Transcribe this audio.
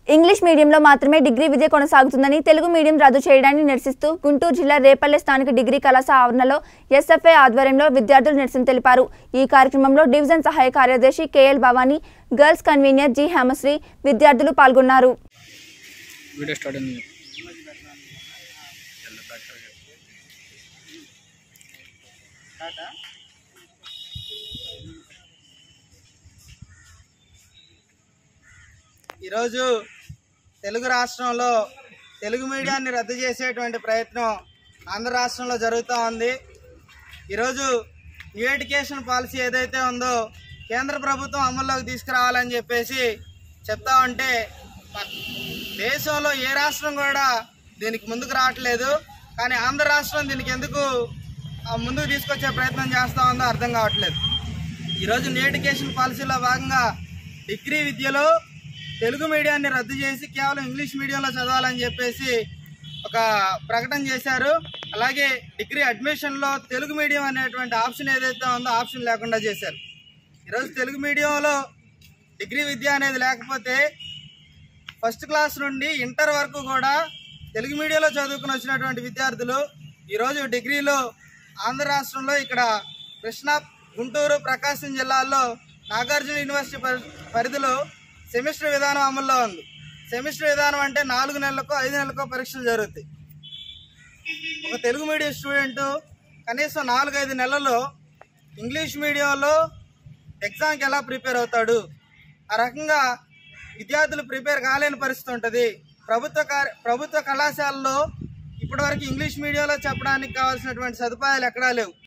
English మీడియంలో మాత్రమే degree విద్య కొనసాగుతుందని తెలుగు మీడియం రద్దు చేయడాన్ని నిరసిస్తూ గుంటూరు జిల్లా రేపల్లె స్థానిక డిగ్రీ కళాశాల ఆవరణలో ఎస్ఎఫ్ఐ ఆధ్వర్యంలో విద్యార్థులు నిరసన తెలిపారు ఈ కార్యక్రమంలో డివిజన్ సహాయ కార్యదర్శి K L Bhavani girls convener G Hemasri విద్యార్థులు పాల్గొన్నారు వీడియో స్టార్ట్ అయింది ఈరోజు తెలుగు రాష్ట్రంలో తెలుగు మీడియాన్ని రద్దు చేసేటువంటి ప్రయత్నం ఆంధ్ర రాష్ట్రంలో జరుగుతూ ఉంది ఈరోజు న్యూ ఎడ్యుకేషన్ పాలసీ ఏదైతే ఉందో కేంద్ర ప్రభుత్వం అమల్లోకి తీసుకురావాలని చెప్పేసి చెప్తా ఉంటే మ- దేశంలో ఏ రాష్ట్రం కూడా దీనికి ముందుకు రావట్లేదు కానీ ఆంధ్ర రాష్ట్రం దీనికి ఎందుకు ఆ, ముందుకు తీసుకొచ్చే ప్రయత్నం చేస్తూ ఉందో అర్థం కావట్లేదు ఈరోజు న్యూ ఎడ్యుకేషన్ పాలసీలో భాగంగా డిగ్రీ విద్యలో తెలుగు మీడియాన్ని రద్దు చేసి కేవలం ఇంగ్లీష్ మీడియంలో చదవాలని చెప్పేసి ఒక ప్రకటన చేశారు అలాగే డిగ్రీ అడ్మిషన్లో తెలుగు మీడియం అనేటువంటి ఆప్షన్ ఏదైతే ఉందో ఆప్షన్ లేకుండా చేశారు ఈరోజు తెలుగు మీడియంలో డిగ్రీ విద్య అనేది లేకపోతే ఫస్ట్ క్లాస్ నుండి ఇంటర్ వరకు కూడా తెలుగు మీడియంలో చదువుకుని వచ్చినటువంటి విద్యార్థులు ఈరోజు డిగ్రీలో ఆంధ్ర రాష్ట్రంలో ఇక్కడ కృష్ణా గుంటూరు ప్రకాశం జిల్లాల్లో నాగార్జున యూనివర్సిటీ పరి- పరిధిలో సెమిస్టర్ విధానం అమల్లో ఉంది సెమిస్టర్ విధానం అంటే నాలుగు నెలలకో ఐదు నెలలకో పరీక్షలు జరుగుతాయి ఒక తెలుగు మీడియం స్టూడెంట్ కనీసం నాలుగైదు నెలల్లో ఇంగ్లీష్ మీడియంలో ఎగ్జామ్కి ఎలా ప్రిపేర్ అవుతాడు ఆ రకంగా విద్యార్థులు ప్రిపేర్ కాలేని పరిస్థితి ఉంటుంది ప్రభుత్వ కార్య ప్రభుత్వ కళాశాలలో ఇప్పటివరకు ఇంగ్లీష్ మీడియంలో చెప్పడానికి కావాల్సినటువంటి సదుపాయాలు ఎక్కడా లేవు